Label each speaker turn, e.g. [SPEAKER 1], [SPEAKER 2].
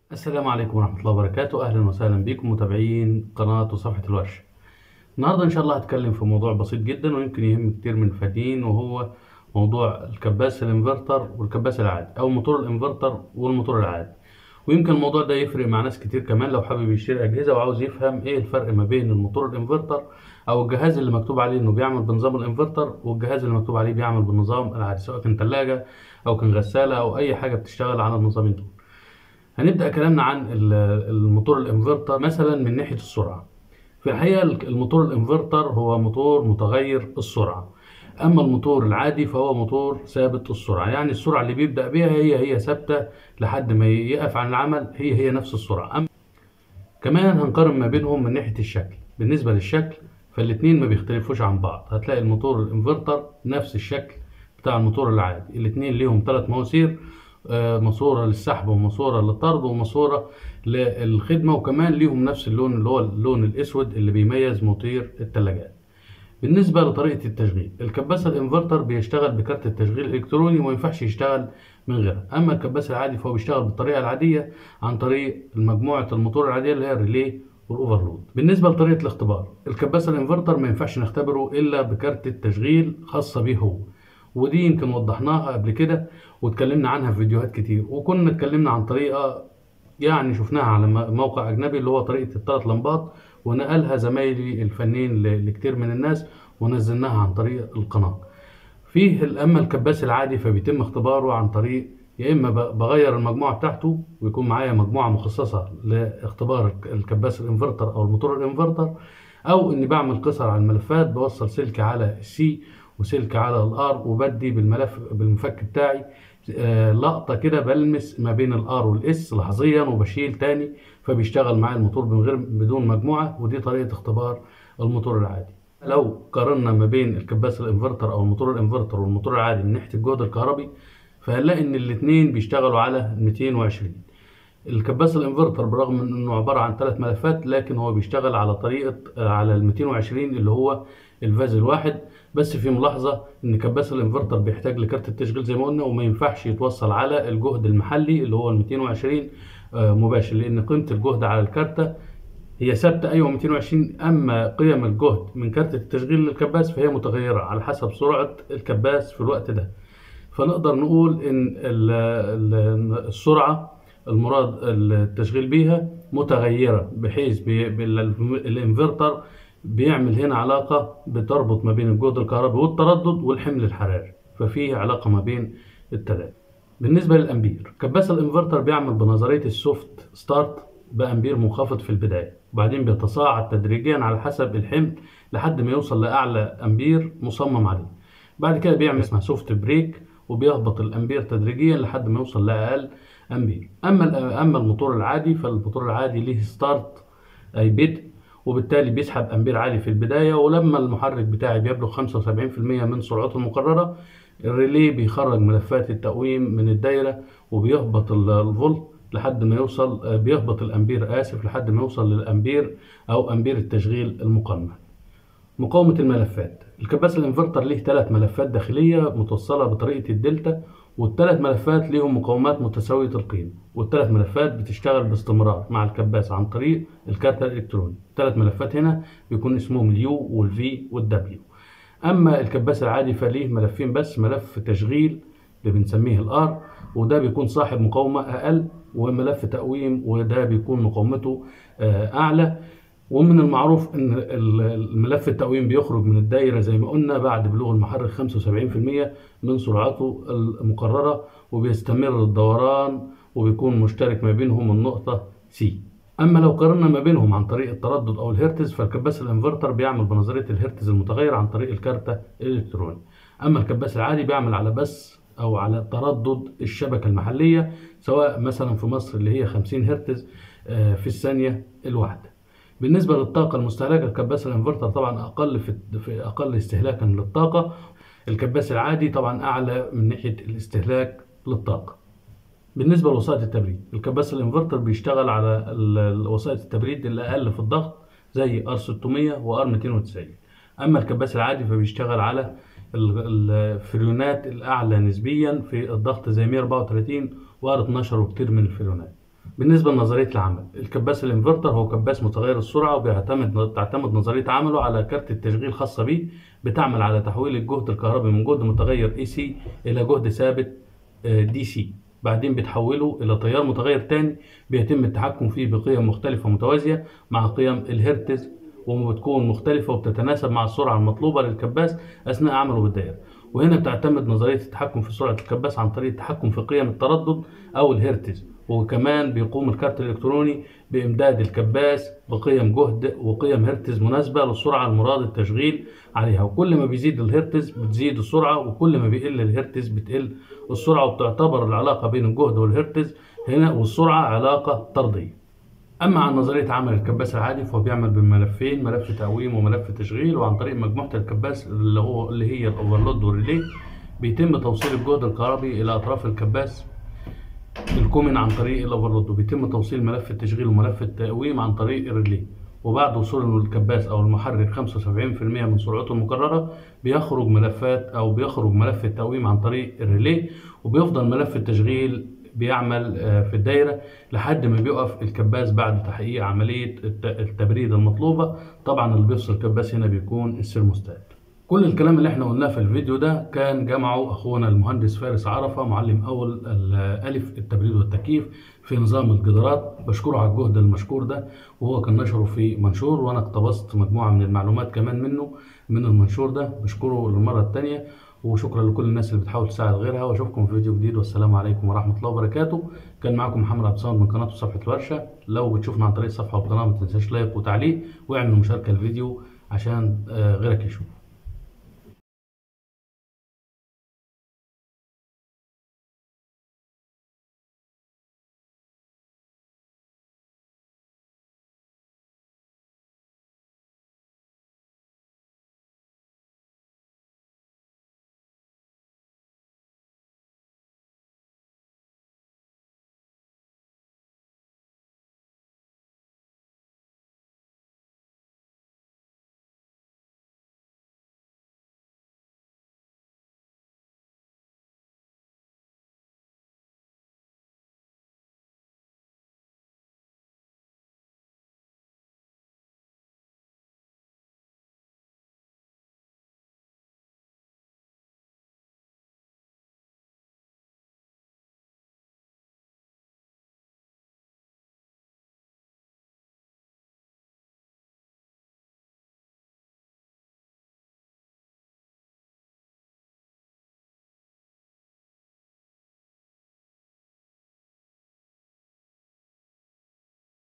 [SPEAKER 1] السلام عليكم ورحمة الله وبركاته أهلا وسهلا بكم متابعين قناة وصفحة الورش النهاردة إن شاء الله هتكلم في موضوع بسيط جدا ويمكن يهم كتير من الفنيين وهو موضوع الكباس الانفرتر والكباس العادي أو موتور الانفرتر والموتور العادي ويمكن الموضوع ده يفرق مع ناس كتير كمان لو حابب يشتري أجهزة وعاوز يفهم إيه الفرق ما بين الموتور الانفرتر أو الجهاز اللي مكتوب عليه إنه بيعمل بنظام الانفرتر والجهاز اللي مكتوب عليه بيعمل بالنظام العادي سواء كان تلاجة أو كان غسالة أو أي حاجة بتشتغل على النظامين دول هنبدأ كلامنا عن ال- الموتور الانفرتر مثلا من ناحية السرعة في الحقيقة الموتور الانفرتر هو موتور متغير السرعة أما الموتور العادي فهو موتور ثابت السرعة يعني السرعة اللي بيبدأ بيها هي هي ثابتة لحد ما يقف عن العمل هي هي نفس السرعة أما كمان هنقارن ما بينهم من ناحية الشكل بالنسبة للشكل فالاتنين ما بيختلفوش عن بعض هتلاقي الموتور الانفرتر نفس الشكل بتاع الموتور العادي الاتنين ليهم ثلاث مواسير آه، ماسورة للسحب وماسورة للطرد وماسورة للخدمة وكمان ليهم نفس اللون اللي هو اللون الأسود اللي بيميز موتير الثلاجات. بالنسبة لطريقة التشغيل الكباس الانفرتر بيشتغل بكارت التشغيل الإلكتروني وما ينفعش يشتغل من غيرها أما الكباس العادي فهو بيشتغل بالطريقة العادية عن طريق مجموعة الموتور العادية اللي هي الريلي والاوفرلود بالنسبة لطريقة الاختبار الكباس الانفرتر ما ينفعش نختبره إلا بكارت التشغيل خاصة بيه هو ودي يمكن وضحناها قبل كده واتكلمنا عنها في فيديوهات كتير وكنا اتكلمنا عن طريقة يعني شفناها على م- موقع أجنبي اللي هو طريقة الثلاث لمبات ونقلها زمايلي الفنيين ل- لكتير من الناس ونزلناها عن طريق القناة فيه ال- أما الكباس العادي فبيتم اختباره عن طريق يا إما ب- بغير المجموعة بتاعته ويكون معايا مجموعة مخصصة لاختبار الك- الكباس الانفرتر أو الموتور الانفرتر أو إني بعمل قصر على الملفات بوصل سلك على السي وسلك على الار وبدي بالملف بالمفك بتاعي آه، لقطة كده بلمس ما بين الار والاس لحظيا وبشيل تاني فبيشتغل معايا الموتور من غير بدون مجموعة ودي طريقة اختبار الموتور العادي لو قارنا ما بين الكباس الانفرتر او الموتور الانفرتر والموتور العادي من ناحية الجهد الكهربي فهنلاقي ان الاتنين بيشتغلوا على 220 الكباس الانفرتر برغم من انه عباره عن ثلاث ملفات لكن هو بيشتغل على طريقه آه، على ال 220 اللي هو الفاز الواحد بس في ملاحظه ان كباس الانفرتر بيحتاج لكارت التشغيل زي ما قلنا وما ينفعش يتوصل على الجهد المحلي اللي هو ال 220 آه، مباشر لان قيمه الجهد على الكارته هي ثابته ايوه 220 اما قيم الجهد من كارت التشغيل للكباس فهي متغيره على حسب سرعه الكباس في الوقت ده فنقدر نقول ان ال- ال- السرعه المراد التشغيل بيها متغيره بحيث بي- بال- الانفرتر بيعمل هنا علاقه بتربط ما بين الجهد الكهربي والتردد والحمل الحراري ففي علاقه ما بين الثلاثه بالنسبه للامبير كباس الانفرتر بيعمل بنظريه السوفت ستارت بامبير منخفض في البدايه وبعدين بيتصاعد تدريجيا على حسب الحمل لحد ما يوصل لاعلى امبير مصمم عليه بعد كده بيعمل اسمها سوفت بريك وبيهبط الامبير تدريجيا لحد ما يوصل لاقل امبير اما ال- اما الموتور العادي فالموتور العادي ليه ستارت اي بدء وبالتالي بيسحب امبير عالي في البدايه ولما المحرك بتاعي بيبلغ 75% من سرعته المقرره الريلي بيخرج ملفات التقويم من الدايره وبيهبط ال- الفولت لحد ما يوصل آه، بيهبط الامبير اسف لحد ما يوصل للامبير او امبير التشغيل المقنن مقاومة الملفات الكباس الانفرتر ليه ثلاث ملفات داخلية متوصلة بطريقة الدلتا والثلاث ملفات ليهم مقاومات متساوية القيمة والثلاث ملفات بتشتغل باستمرار مع الكباس عن طريق الكارت الإلكتروني الثلاث ملفات هنا بيكون اسمهم اليو والفي والدبليو أما الكباس العادي فليه ملفين بس ملف تشغيل اللي بنسميه الار وده بيكون صاحب مقاومة أقل وملف تقويم وده بيكون مقاومته آه، أعلى ومن المعروف ان ال- الملف التقويم بيخرج من الدايره زي ما قلنا بعد بلوغ المحرك 75% من سرعته المقرره وبيستمر الدوران وبيكون مشترك ما بينهم النقطه سي اما لو قارنا ما بينهم عن طريق التردد او الهرتز فالكباس الانفرتر بيعمل بنظريه الهرتز المتغير عن طريق الكارته الالكتروني اما الكباس العادي بيعمل على بس او على تردد الشبكه المحليه سواء مثلا في مصر اللي هي 50 هرتز آه، في الثانيه الواحده بالنسبة للطاقة المستهلكة الكباس الانفرتر طبعا أقل في, في أقل استهلاكا للطاقة الكباس العادي طبعا أعلى من ناحية الاستهلاك للطاقة بالنسبة لوسائط التبريد الكباس الانفرتر بيشتغل على ال- ال- وسائط التبريد اللي أقل في الضغط زي ار 600 وار 290 أما الكباس العادي فبيشتغل على ال- الفريونات الأعلى نسبيا في الضغط زي 134 وار 12 وكتير من الفريونات بالنسبة لنظرية العمل الكباس الانفرتر هو كباس متغير السرعة وبيعتمد تعتمد نظرية عمله على كارت التشغيل خاصة به بتعمل على تحويل الجهد الكهربي من جهد متغير AC إلى جهد ثابت دي سي بعدين بتحوله إلى تيار متغير تاني بيتم التحكم فيه بقيم مختلفة متوازية مع قيم الهرتز وبتكون مختلفة وبتتناسب مع السرعة المطلوبة للكباس أثناء عمله بالدائرة وهنا بتعتمد نظرية التحكم في سرعة الكباس عن طريق التحكم في قيم التردد أو الهرتز وكمان بيقوم الكارت الإلكتروني بإمداد الكباس بقيم جهد وقيم هرتز مناسبة للسرعة المراد التشغيل عليها وكل ما بيزيد الهرتز بتزيد السرعة وكل ما بيقل الهرتز بتقل السرعة وبتعتبر العلاقة بين الجهد والهرتز هنا والسرعة علاقة طردية أما عن نظرية عمل الكباس العادي فهو بيعمل بملفين ملف تقويم وملف تشغيل وعن طريق مجموعة الكباس اللي هو اللي هي الأوفرلود والريلي بيتم توصيل الجهد الكهربي إلى أطراف الكباس الكومن عن طريق الأوفرلود وبيتم توصيل ملف التشغيل وملف التقويم عن طريق الريلي وبعد وصول الكباس أو المحرك 75% من سرعته المقررة بيخرج ملفات أو بيخرج ملف التقويم عن طريق الريلي وبيفضل ملف التشغيل بيعمل في الدايرة لحد ما بيقف الكباس بعد تحقيق عملية التبريد المطلوبة طبعا اللي بيفصل الكباس هنا بيكون السيرموستات كل الكلام اللي احنا قلناه في الفيديو ده كان جمعه اخونا المهندس فارس عرفة معلم اول الالف التبريد والتكييف في نظام الجدارات بشكره على الجهد المشكور ده وهو كان نشره في منشور وانا اقتبست مجموعة من المعلومات كمان منه من المنشور ده بشكره للمرة التانية وشكرا لكل الناس اللي بتحاول تساعد غيرها واشوفكم في فيديو جديد والسلام عليكم ورحمه الله وبركاته كان معكم محمد عبد الصمد من قناه صفحه الورشه لو بتشوفنا عن طريق الصفحه والقناه ما تنساش لايك وتعليق واعمل مشاركه الفيديو عشان غيرك يشوف